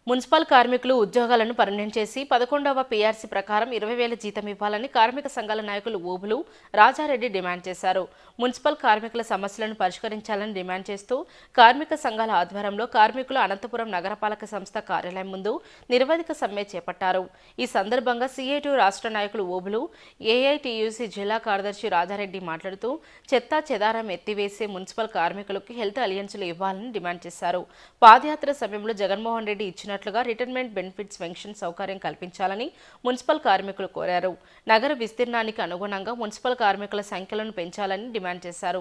municipal కార్మికులు ఉద్యోగాలను permanent చేసి పదకొండవ పీఆర్సీ ప్రకారం ఇరవై వేల జీతం ఇవ్వాలని కార్మిక సంఘాల నాయకులు ఓబులు రాజారెడ్డి డిమాండ్ చేశారు మున్సిపల్ కార్మికుల సమస్యలను పరిష్కరించాలని డిమాండ్ చేస్తూ కార్మిక సంఘాల ఆధ్వర్యంలో కార్మికులు అనంతపురం నగరపాలక సంస్థ కార్యాలయం ముందు నిరవధిక సమ్మె చేపట్టారు ఈ సందర్భంగా సిఐటి రాష్ట్ర నాయకులు ఓబులు ఏఐటియుసి జిల్లా కార్యదర్శి రాజారెడ్డి మాట్లాడుతూ చెత్తా చెదారం ఎత్తివేసే మున్సిపల్ కార్మికులకు హెల్త్ అలియన్సులు ఇవ్వాలని డిమాండ్ చేశారు పాదయాత్ర సమయంలో జగన్మోహన్ రెడ్డి ఇచ్చినట్లుగా రిటైర్మెంట్ బెనిఫిట్స్ పెన్షన్ సౌకర్యం కల్పించాలని మున్సిపల్ కార్మికులు కోరారు నగర విస్తీర్ణానికి అనుగుణంగా మున్సిపల్ కార్మికుల సంఖ్యలను పెంచాలని డిమాండ్ చేశారు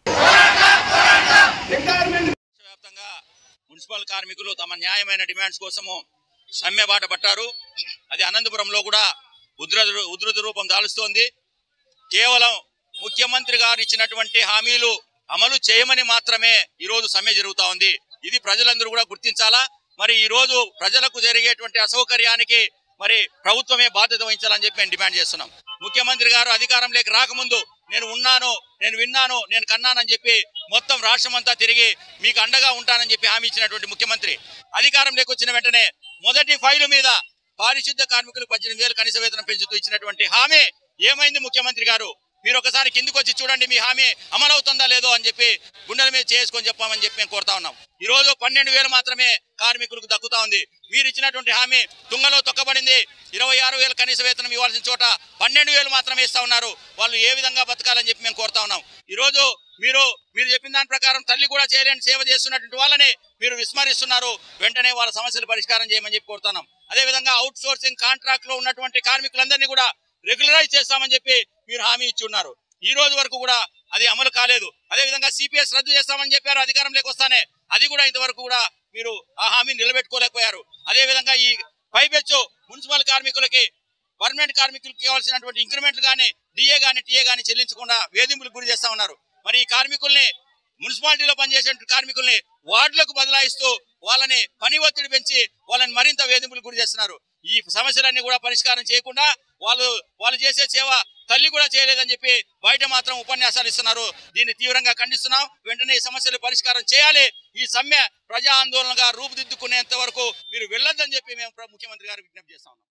వ్యాప్తంగా మున్సిపల్ కార్మికులు తమ న్యాయమైన డిమాండ్స్ కోసము సమ్మె బాట పట్టారు అది అనంతపురంలో కూడా ఉధృత ఉధృత రూపం దాలుస్తోంది కేవలం ముఖ్యమంత్రి గారు ఇచ్చినటువంటి హామీలు అమలు చేయమని మాత్రమే ఈరోజు సమ్మె జరుగుతా ఉంది ఇది ప్రజలందరూ కూడా గుర్తించాలా మరి ఈ రోజు ప్రజలకు జరిగేటువంటి అసౌకర్యానికి మరి ప్రభుత్వమే బాధ్యత వహించాలని చెప్పి మేము డిమాండ్ చేస్తున్నాం ముఖ్యమంత్రి గారు అధికారంలోకి రాకముందు నేను ఉన్నాను నేను విన్నాను నేను కన్నానని చెప్పి మొత్తం రాష్ట్రం అంతా తిరిగి మీకు అండగా ఉంటానని చెప్పి హామీ ఇచ్చినటువంటి ముఖ్యమంత్రి అధికారంలోకి వచ్చిన వెంటనే మొదటి ఫైలు మీద పారిశుద్ధ కార్మికులకు పద్దెనిమిది వేలు కనీస వేతనం పెంచుతూ ఇచ్చినటువంటి హామీ ఏమైంది ముఖ్యమంత్రి గారు మీరు ఒకసారి కిందికి వచ్చి చూడండి మీ హామీ అమలవుతుందా లేదో అని చెప్పి గుండెల మీద చేసుకొని చెప్పామని చెప్పి మేము కోరుతా ఉన్నాం ఈ రోజు పన్నెండు వేలు మాత్రమే కార్మికులకు దక్కుతా ఉంది మీరు ఇచ్చినటువంటి హామీ తుంగలో తొక్కబడింది ఇరవై ఆరు వేలు కనీస వేతనం ఇవ్వాల్సిన చోట పన్నెండు వేలు మాత్రమే ఇస్తా ఉన్నారు వాళ్ళు ఏ విధంగా బతకాలని చెప్పి మేము కోరుతా ఉన్నాం ఈ రోజు మీరు మీరు చెప్పిన దాని ప్రకారం తల్లి కూడా చేయలేని సేవ చేస్తున్నటువంటి వాళ్ళని మీరు విస్మరిస్తున్నారు వెంటనే వాళ్ళ సమస్యలు పరిష్కారం చేయమని చెప్పి కోరుతున్నాం అదేవిధంగా అవుట్ సోర్సింగ్ కాంట్రాక్ట్ లో ఉన్నటువంటి కార్మికులందరినీ కూడా రెగ్యులరైజ్ చేస్తామని చెప్పి మీరు హామీ ఇచ్చి ఉన్నారు ఈ రోజు వరకు కూడా అది అమలు కాలేదు అదేవిధంగా సిపిఎస్ రద్దు చేస్తామని చెప్పారు అధికారంలోకి వస్తానే అది కూడా ఇంతవరకు కూడా మీరు ఆ హామీని నిలబెట్టుకోలేకపోయారు అదేవిధంగా ఈ పైపెచ్చు మున్సిపల్ కార్మికులకి పర్మనెంట్ కార్మికులకు ఇవ్వాల్సినటువంటి ఇంక్రిమెంట్లు కానీ డిఏ కానీ టీఏ కానీ చెల్లించకుండా వేధింపులకు గురి చేస్తా ఉన్నారు మరి ఈ కార్మికుల్ని మున్సిపాలిటీలో పనిచేసే కార్మికుల్ని వార్డులకు బదలాయిస్తూ వాళ్ళని పని ఒత్తిడి పెంచి వాళ్ళని మరింత వేధింపులకు గురి చేస్తున్నారు ఈ సమస్యలన్నీ కూడా పరిష్కారం చేయకుండా వాళ్ళు వాళ్ళు చేసే సేవ తల్లి కూడా చేయలేదని చెప్పి బయట మాత్రం ఉపన్యాసాలు ఇస్తున్నారు దీన్ని తీవ్రంగా ఖండిస్తున్నాం వెంటనే ఈ సమస్యలు పరిష్కారం చేయాలి ఈ సమ్మె ప్రజా ఆందోళనగా రూపుదిద్దుకునేంత వరకు మీరు వెళ్ళొద్దని చెప్పి మేము ప్ర- ముఖ్యమంత్రి గారు విజ్ఞప్తి చేస్తా ఉన్నాం